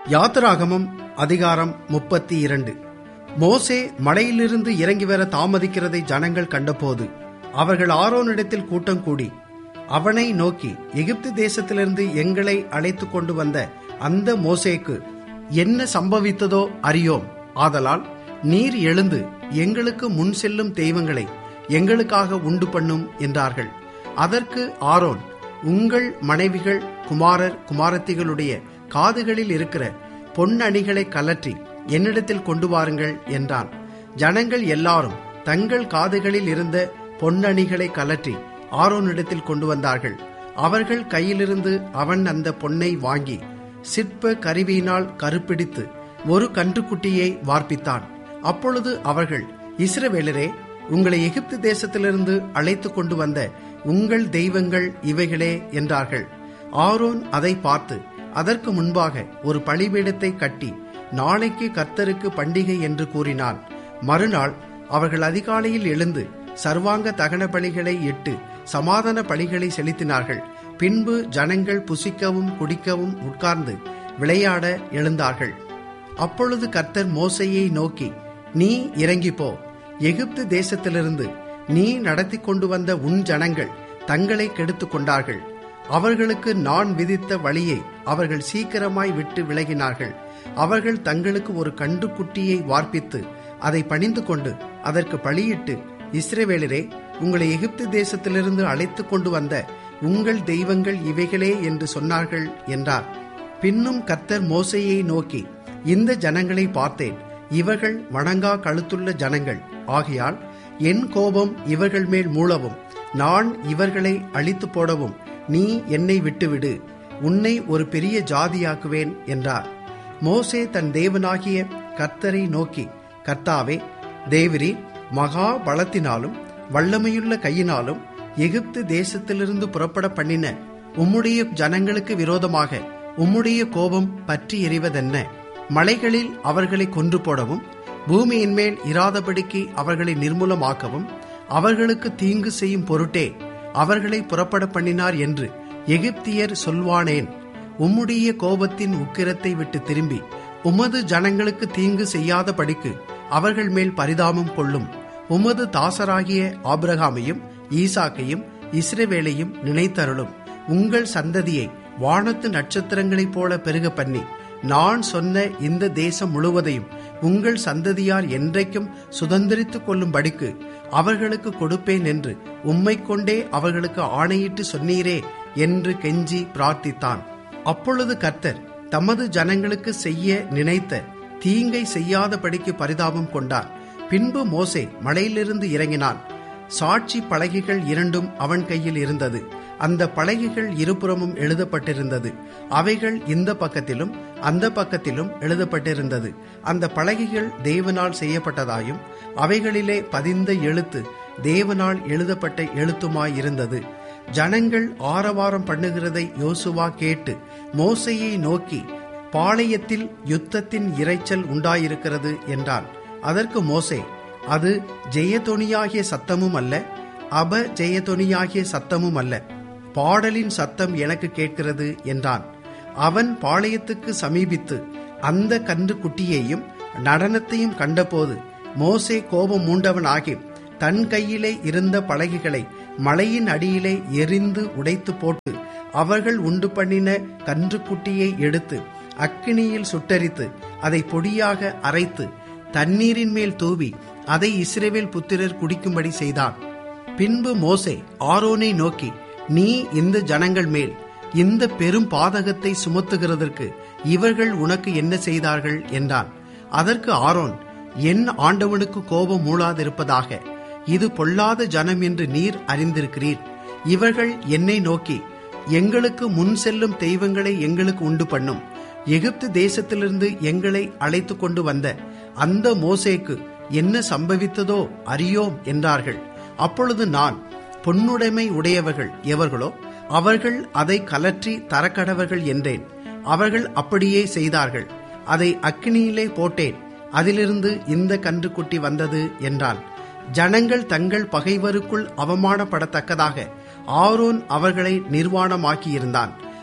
யாத்திராகமம் அதிகாரம் முப்பத்தி இரண்டு மோசே மலையிலிருந்து இறங்கி வர தாமதிக்கிறதை ஜனங்கள் கண்டபோது அவர்கள் ஆரோனிடத்தில் கூட்டம் கூடி அவனை நோக்கி எகிப்து தேசத்திலிருந்து எங்களை அழைத்து கொண்டு வந்த அந்த மோசேக்கு என்ன சம்பவித்ததோ அறியோம் ஆதலால் நீர் எழுந்து எங்களுக்கு முன் செல்லும் தெய்வங்களை எங்களுக்காக உண்டு பண்ணும் என்றார்கள் அதற்கு ஆரோன் உங்கள் மனைவிகள் குமாரர் குமாரத்திகளுடைய காதுகளில் இருக்கிற பொன்னணிகளை கலற்றி என்னிடத்தில் கொண்டு வாருங்கள் என்றான் ஜனங்கள் எல்லாரும் தங்கள் காதுகளில் இருந்த பொன்னணிகளை கலற்றி ஆரோனிடத்தில் கொண்டு வந்தார்கள் அவர்கள் கையிலிருந்து அவன் அந்த பொன்னை வாங்கி சிற்ப கருவியினால் கருப்பிடித்து ஒரு கன்றுக்குட்டியை வார்ப்பித்தான் அப்பொழுது அவர்கள் இஸ்ரவேலரே உங்களை எகிப்து தேசத்திலிருந்து அழைத்து கொண்டு வந்த உங்கள் தெய்வங்கள் இவைகளே என்றார்கள் ஆரோன் அதை பார்த்து அதற்கு முன்பாக ஒரு பலிபீடத்தை கட்டி நாளைக்கு கர்த்தருக்கு பண்டிகை என்று கூறினான் மறுநாள் அவர்கள் அதிகாலையில் எழுந்து சர்வாங்க தகன பலிகளை இட்டு சமாதான பலிகளை செலுத்தினார்கள் பின்பு ஜனங்கள் புசிக்கவும் குடிக்கவும் உட்கார்ந்து விளையாட எழுந்தார்கள் அப்பொழுது கர்த்தர் மோசையை நோக்கி நீ இறங்கி போ எகிப்து தேசத்திலிருந்து நீ நடத்தி கொண்டு வந்த உன் ஜனங்கள் தங்களை கெடுத்துக் கொண்டார்கள் அவர்களுக்கு நான் விதித்த வழியை அவர்கள் சீக்கிரமாய் விட்டு விலகினார்கள் அவர்கள் தங்களுக்கு ஒரு கண்டுக்குட்டியை வார்ப்பித்து அதை பணிந்து கொண்டு அதற்கு பலியிட்டு இஸ்ரேவேலரே உங்களை எகிப்து தேசத்திலிருந்து அழைத்து கொண்டு வந்த உங்கள் தெய்வங்கள் இவைகளே என்று சொன்னார்கள் என்றார் பின்னும் கர்த்தர் மோசையை நோக்கி இந்த ஜனங்களை பார்த்தேன் இவர்கள் வணங்கா கழுத்துள்ள ஜனங்கள் ஆகையால் என் கோபம் இவர்கள் மேல் மூளவும் நான் இவர்களை அழித்து போடவும் நீ என்னை விட்டுவிடு உன்னை ஒரு பெரிய ஜாதியாக்குவேன் என்றார் மோசே தன் தேவனாகிய கர்த்தரை நோக்கி கர்த்தாவே தேவரி மகா பலத்தினாலும் வல்லமையுள்ள கையினாலும் எகிப்து தேசத்திலிருந்து புறப்பட பண்ணின உம்முடைய ஜனங்களுக்கு விரோதமாக உம்முடைய கோபம் பற்றி எறிவதென்ன மலைகளில் அவர்களை கொன்று போடவும் பூமியின் மேல் இராதபடிக்கு அவர்களை நிர்மூலமாக்கவும் அவர்களுக்கு தீங்கு செய்யும் பொருட்டே அவர்களை புறப்பட பண்ணினார் என்று எகிப்தியர் சொல்வானேன் உம்முடைய கோபத்தின் உக்கிரத்தை விட்டு திரும்பி உமது ஜனங்களுக்கு தீங்கு செய்யாதபடிக்கு அவர்கள் மேல் பரிதாபம் கொள்ளும் உமது தாசராகிய ஆபிரகாமையும் ஈசாக்கையும் இஸ்ரவேலையும் நினைத்தருளும் உங்கள் சந்ததியை வானத்து நட்சத்திரங்களைப் போல பெருக பண்ணி நான் சொன்ன இந்த தேசம் முழுவதையும் உங்கள் சந்ததியார் என்றைக்கும் சுதந்திரித்துக் கொள்ளும்படிக்கு அவர்களுக்கு கொடுப்பேன் என்று உம்மை கொண்டே அவர்களுக்கு ஆணையிட்டு சொன்னீரே என்று கெஞ்சி பிரார்த்தித்தான் அப்பொழுது கர்த்தர் தமது ஜனங்களுக்கு செய்ய நினைத்த தீங்கை செய்யாதபடிக்கு பரிதாபம் கொண்டார் பின்பு மோசே மலையிலிருந்து இறங்கினான் சாட்சி பலகைகள் இரண்டும் அவன் கையில் இருந்தது அந்த பலகைகள் இருபுறமும் எழுதப்பட்டிருந்தது அவைகள் இந்த பக்கத்திலும் அந்த பக்கத்திலும் எழுதப்பட்டிருந்தது அந்த பலகைகள் தேவனால் செய்யப்பட்டதாயும் அவைகளிலே பதிந்த எழுத்து தேவனால் எழுதப்பட்ட எழுத்துமாயிருந்தது ஜனங்கள் ஆரவாரம் பண்ணுகிறதை யோசுவா கேட்டு மோசையை நோக்கி பாளையத்தில் யுத்தத்தின் இரைச்சல் உண்டாயிருக்கிறது என்றான் அதற்கு மோசே அது ஜெயதொனியாகிய சத்தமும் அல்ல அப ஜெயதொனியாகிய சத்தமும் அல்ல பாடலின் சத்தம் எனக்கு கேட்கிறது என்றான் அவன் பாளையத்துக்கு சமீபித்து அந்த கன்று குட்டியையும் நடனத்தையும் கண்டபோது மோசே கோபம் மூண்டவன் ஆகி தன் கையிலே இருந்த பலகைகளை மலையின் அடியிலே எரிந்து உடைத்து போட்டு அவர்கள் உண்டு பண்ணின கன்றுக்குட்டியை எடுத்து அக்கினியில் சுட்டரித்து அதை பொடியாக அரைத்து தண்ணீரின் மேல் தூவி அதை இஸ்ரேவேல் புத்திரர் குடிக்கும்படி செய்தான் பின்பு மோசே ஆரோனை நோக்கி நீ இந்த ஜனங்கள் மேல் இந்த பெரும் பாதகத்தை சுமத்துகிறதற்கு இவர்கள் உனக்கு என்ன செய்தார்கள் என்றான் அதற்கு ஆரோன் என் ஆண்டவனுக்கு கோபம் மூளாதிருப்பதாக இது பொல்லாத ஜனம் என்று நீர் அறிந்திருக்கிறீர் இவர்கள் என்னை நோக்கி எங்களுக்கு முன் செல்லும் தெய்வங்களை எங்களுக்கு உண்டு பண்ணும் எகிப்து தேசத்திலிருந்து எங்களை அழைத்து கொண்டு வந்த அந்த மோசேக்கு என்ன சம்பவித்ததோ அறியோம் என்றார்கள் அப்பொழுது நான் பொன்னுடைமை உடையவர்கள் எவர்களோ அவர்கள் அதை கலற்றி தரக்கடவர்கள் என்றேன் அவர்கள் அப்படியே செய்தார்கள் அதை அக்கினியிலே போட்டேன் அதிலிருந்து இந்த கன்றுக்குட்டி வந்தது என்றான் ஜனங்கள் தங்கள் பகைவருக்குள் அவமானப்படத்தக்கதாக ஆரோன் அவர்களை நிர்வாணமாக்கியிருந்தான்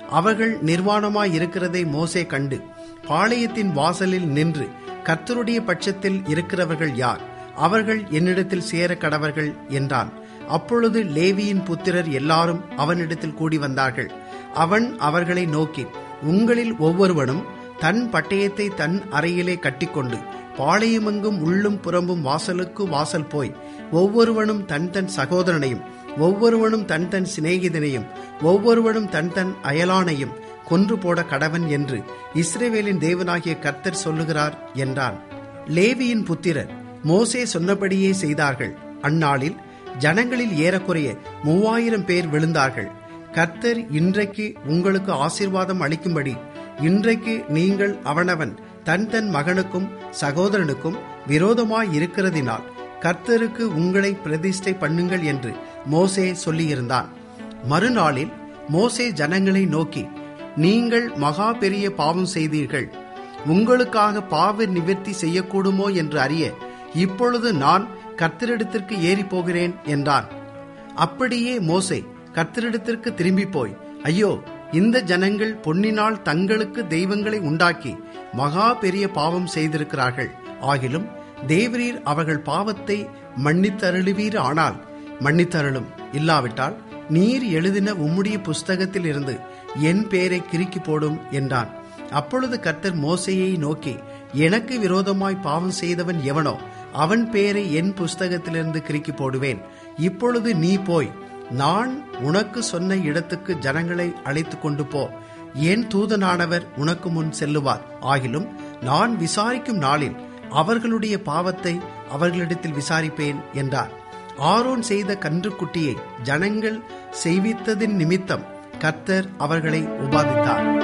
அவர்கள் நிர்வாணமாய் இருக்கிறதை மோசே கண்டு பாளையத்தின் வாசலில் நின்று கர்த்தருடைய பட்சத்தில் இருக்கிறவர்கள் யார் அவர்கள் என்னிடத்தில் சேர கடவர்கள் என்றான் அப்பொழுது லேவியின் புத்திரர் எல்லாரும் அவனிடத்தில் கூடி வந்தார்கள் அவன் அவர்களை நோக்கி உங்களில் ஒவ்வொருவனும் தன் பட்டயத்தை தன் அறையிலே கட்டிக்கொண்டு பாளையமெங்கும் உள்ளும் புறம்பும் வாசலுக்கு வாசல் போய் ஒவ்வொருவனும் தன் தன் சகோதரனையும் ஒவ்வொருவனும் தன் தன் சிநேகிதனையும் ஒவ்வொருவனும் தன் தன் அயலானையும் கொன்று போட கடவன் என்று இஸ்ரேவேலின் தேவனாகிய கர்த்தர் சொல்லுகிறார் என்றான் லேவியின் புத்திரர் மோசே சொன்னபடியே செய்தார்கள் அந்நாளில் ஜனங்களில் ஏறக்குறைய மூவாயிரம் பேர் விழுந்தார்கள் கர்த்தர் இன்றைக்கு உங்களுக்கு ஆசீர்வாதம் அளிக்கும்படி இன்றைக்கு நீங்கள் அவனவன் தன் தன் மகனுக்கும் சகோதரனுக்கும் விரோதமாய் இருக்கிறதினால் கர்த்தருக்கு உங்களை பிரதிஷ்டை பண்ணுங்கள் என்று மோசே சொல்லியிருந்தான் மறுநாளில் மோசே ஜனங்களை நோக்கி நீங்கள் மகா பெரிய பாவம் செய்தீர்கள் உங்களுக்காக பாவ நிவர்த்தி செய்யக்கூடுமோ என்று அறிய இப்பொழுது நான் கர்த்தரிடத்திற்கு ஏறி போகிறேன் என்றான் அப்படியே மோசே கர்த்தரிடத்திற்கு திரும்பி போய் ஐயோ இந்த ஜனங்கள் பொன்னினால் தங்களுக்கு தெய்வங்களை உண்டாக்கி மகா பெரிய பாவம் செய்திருக்கிறார்கள் ஆகிலும் தேவரீர் அவர்கள் பாவத்தை மன்னித்தருளுவீர் ஆனால் மன்னித்தருளும் இல்லாவிட்டால் நீர் எழுதின உம்முடைய புஸ்தகத்தில் இருந்து என் பேரை கிறுக்கி போடும் என்றான் அப்பொழுது கர்த்தர் மோசையை நோக்கி எனக்கு விரோதமாய் பாவம் செய்தவன் எவனோ அவன் பேரை என் புஸ்தகத்திலிருந்து கிறுக்கி போடுவேன் இப்பொழுது நீ போய் நான் உனக்கு சொன்ன இடத்துக்கு ஜனங்களை அழைத்து கொண்டு போ என் தூதனானவர் உனக்கு முன் செல்லுவார் ஆகிலும் நான் விசாரிக்கும் நாளில் அவர்களுடைய பாவத்தை அவர்களிடத்தில் விசாரிப்பேன் என்றார் ஆரோன் செய்த கன்றுக்குட்டியை ஜனங்கள் செய்வித்ததின் நிமித்தம் கர்த்தர் அவர்களை உபாதித்தார்